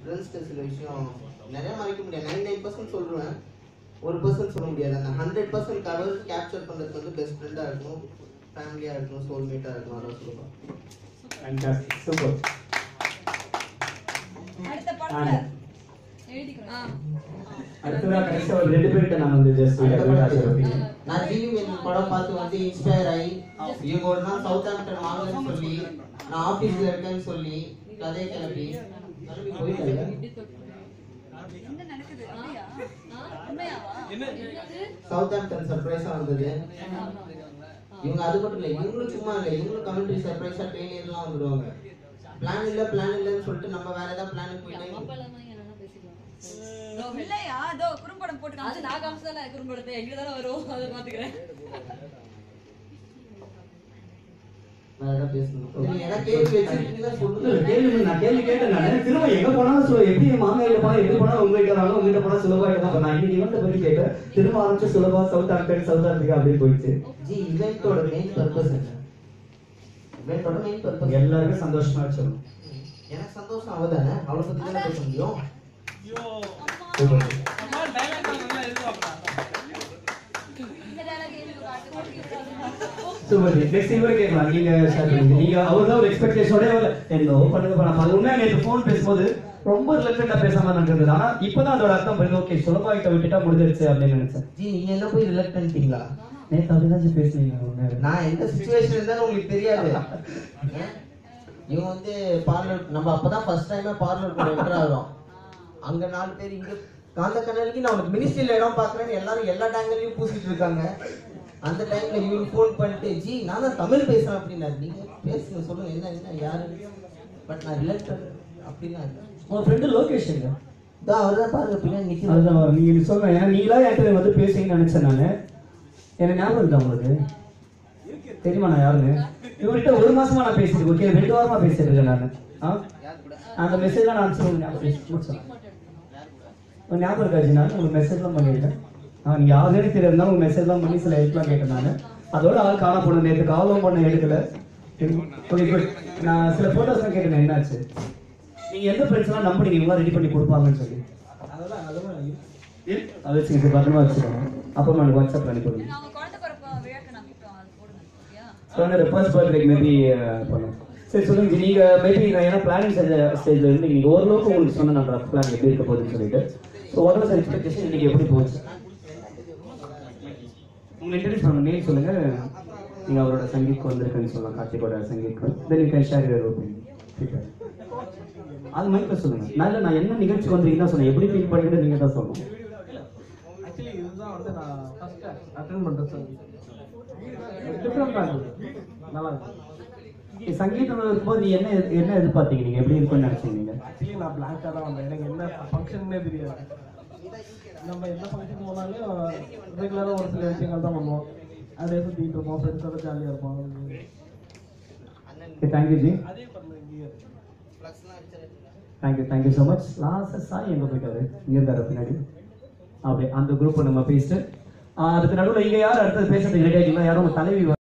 ஃப்ரெண்ட்ஸ்க்கு சில விஷயம் நிறைய மறைக்க முடியாது நைன் நைன் பர்சன்ட் சொல்லுவேன் ஒரு பர்சன்ட் சொல்ல முடியாது அந்த ஹண்ட்ரட் பர்சன்ட் கவர் கேப்சர் பண்ணுறதுக்கு வந்து பெஸ்ட் ஃப்ரெண்டாக இருக்கணும் ஃபேமிலியாக இருக்கணும் சோல்மேட்டாக இருக்கணும் அதான் சொல்லுவேன் ஃபேண்டாஸ்டிக் சூப்பர் அடுத்த ஆ. படத்துல எழுதிக்கிறேன் அடுத்ததா கடைசியா ஒரு ரெண்டு பேர்கிட்ட நான் வந்து ஜஸ்ட் ஒப்பீனியன் நான் ஜிவி மேனன் படம் பார்த்து வந்து இன்ஸ்பயர் ஆகி இவங்க ஒரு நாள் சவுத் ஆம்ப்டன் வாங்கன்னு சொல்லி நான் ஆஃபீஸில் இருக்கேன்னு சொல்லி கதையை கிளப்பி கிளம்பி போயிட்டேன் என்ன நடக்குது அப்படியா உண்மையாவா சவுத் ஆம்ப்டன் சர்ப்ரைஸாக வந்தது இவங்க அது மட்டும் இல்லை இவங்களும் சும்மா இல்லை இவங்களும் கமெண்ட்ரி சர்ப்ரைஸாக ட்ரெயினர்லாம் வந்துடுவாங்க பிளான் இல்லை பிளான் இல்லைன்னு சொல்லிட்டு நம்ம வேற ஏதாவது பிளானுக்கு போயிட்டு இல்லையா அதோ குறும்படம் போட்டு அது நான் காமிச்சதால குறும்படத்தை எங்க தானே வரும் அதை பாத்துக்கிறேன் வேற ஏதாவது பேசணும் நீங்க ஏதாவது கேள்வி வச்சிருக்கீங்கன்னா சொல்லுங்க கேள்வி நான் கேள்வி கேட்டேன் நான் திரும்ப எங்க போனாலும் சொல்ல எப்படி மாமியார் போனா எப்படி போனா உங்க வீட்டுல வராங்க உங்க வீட்டுல போனா சுலபா இருக்கும் நான் இன்னைக்கு இவன்ட்ட பத்தி கேட்டேன் திரும்ப ஆரம்பிச்சு Sulabha South Africa South Africa அப்படின்னு போயிடுச்சு ஜி இவெண்ட்டோட மெயின் பர்பஸ் என்ன இவெண்ட்டோட மெயின் பர்பஸ் எல்லாருக்கும் சந்தோஷமா வச்சிடணும் எனக்கு சந்தோஷம் அவதானே அவளை பத்தி தானே பேச முடியும் இந்த dialogue எழுதி ஒரு அடுத்த போட்டு சூப்பர் நெக்ஸ்ட் இவரை கேட்கலாம் நீங்க ஷேர் பண்ணுங்க நீங்க அவர் தான் ஒரு எக்ஸ்பெக்டேஷனோட என்ன பண்ணுங்க பண்ண அது உண்மையா நேற்று ஃபோன் பேசும்போது ரொம்ப ரிலேட்டடா பேசாம இருந்தது ஆனா இப்பதான் அதோட அர்த்தம் புரியுது ஓகே சுலபா கிட்ட விட்டுட்டா முடிஞ்சிருச்சு அப்படின்னு நினைச்சேன் ஜி நீங்க என்ன போய் ரிலக்டன்ட்டீங்களா நேற்று அப்படிதான் பேசுனீங்க உண்மையாவே நான் எந்த சுச்சுவேஷன் இருந்தாலும் உங்களுக்கு தெரியாது ஏன்? இவங்க வந்து பார்லர் நம்ம அப்பதான் ஃபர்ஸ்ட் டைமே பார்லர் கூட என்டர் ஆகிறோம் அங்க நாலு பேர் இங்க காந்த கண்ணனுக்கு நான் உனக்கு மினிஸ்ட்ரியில இடம் பாக்குறேன்னு எல்லாரும் எல்லா டேங்கல்லையும் பூசிட்டு இருக்காங்க அந்த டைம்ல இவங்க ஃபோன் பண்ணிட்டு ஜி நான் தான் தமிழ் பேசுறேன் அப்படின்னாரு நீங்க பேசுங்க சொல்லுங்க என்ன என்ன யாரு பட் நான் ரிலேட்டட் அப்படிலாம் இல்லை உங்க ஃப்ரெண்டு லோகேஷ் இதோ அவர் தான் பாருங்க பின்னாடி நிக்கிறாரு அதுதான் நீங்க சொல்றேன் ஏன்னா நீங்களா என்கிட்ட வந்து பேசுறீங்கன்னு நினைச்சேன் நானு எனக்கு ஞாபகம் இருக்கா உங்களுக்கு தெரியுமா நான் யாருன்னு இவர்கிட்ட ஒரு மாசமா நான் பேசிட்டு ஓகே ரெண்டு வாரமா பேசிட்டு இருக்கேன் நான் ஆ? அந்த மெசேஜ்லாம் நான் சொல்லுங்க ஞாபகம் இருக்கு. முடிச்சேன். உங்க ஞாபகம் இருக்கா ஜி நான் உங்களுக்கு மெசேஜ்லாம் பண்ணியிருக்கேன் ஆ நீங்க யாருன்னு தெரியாதுனால உங்க மெசேஜ்லாம் பண்ணி சில ஹெல்ப்லாம் கேட்டேன் நான் அதோட ஆள் காண போன நேற்று காலம் பண்ண எடுக்கல ஓகே குட் நான் சில ஃபோட்டோஸ்லாம் கேட்டேன் என்னாச்சு நீங்க எந்த ஃப்ரெண்ட்ஸ்லாம் நம்புனீங்க இவங்க ரெடி பண்ணி கொடுப்பாங்கன்னு சொல்லி அதை வச்சுக்கிட்டு பத்திரமா வச்சுக்கோங்க அப்புறமா எனக்கு வாட்ஸ்அப் பண்ணி கொடுங்க அவங்க குழந்தை பிறப்பு விழாக்கு நான் இப்போ அது போடுங்க ஓகேயா ஸோ வந்து ஃபர்ஸ்ட் பர்த்டேக்கு மேபி பண்ணும் சரி சொல்லுங்க ஜி, நீங்க மேபி நான் ஏன்னா பிளானிங் ஸ்டேஜ்ல இருந்து நீங்க ஓரளவுக்கு உங்களுக்கு சொன்ன நான் ரஃப் பிளான் எப்படி இருக்க போகுதுன்னு சொல்லிட்டு ஸோ வாட் வாஸ் எக்ஸ்பெக்டேஷன் இன்னைக்கு எப்படி போச்சு உங்களை இன்ட்ரடியூஸ் பண்ண நேம் சொல்லுங்க நீங்க அவரோட சங்கீத்க்கு வந்திருக்குன்னு சொல்லலாம் கார்த்திகோட சங்கீத்க்கு then you can share your opinion அது மைக்ல சொல்லுங்க நான் இல்ல, நான் என்ன நிகழ்ச்சிக்கு வந்தீங்கன்னு தான் சொன்னேன் எப்படி ஃபீல் பண்ணிட்டு நீங்க தான் சொல்லணும் ஆக்சுவலி இதுதான் வந்து நான் ஃபர்ஸ்ட் அட்டென்ட் பண்றேன் சார் டிஃப்ரெண்டாக இருந்தது நல்லா இருக்கு நீ சங்கீதம் இருக்கும்போது நீ என்ன எதிர்- என்ன எதிர்பார்த்தீங்க நீங்க எப்படி இருக்கும்னு நினைச்சீங்க நீங்க ஆக்சுவலி நான் பிளாங்காக தான் வந்தேன் எனக்கு என்ன ஃபங்க்ஷன்னே தெரியாது நம்ம எந்த ஃபங்க்ஷன் போனாலும் ரெகுலராக ஒரு சில விஷயங்கள் தான் பண்ணுவோம் அப்படியே சுற்றிட்டு இருப்போம் ஃப்ரெண்ட்ஸோட ஜாலியாக இருப்போம் ஓகே தேங்க்யூ ஜி அதே பண்ண இங்கே thank you thank you so much last Sai எங்க போயிட்டாரு இங்க இருக்காரு பின்னாடி அப்படியே அந்த குரூப்பை நம்ம பேசிட்டு ஆஹ் அதுக்கு நடுவில் இங்க யார் அடுத்தது பேசுறதுக்கு ரெடி ஆகிங்களா யாரும் உங்க தலைவி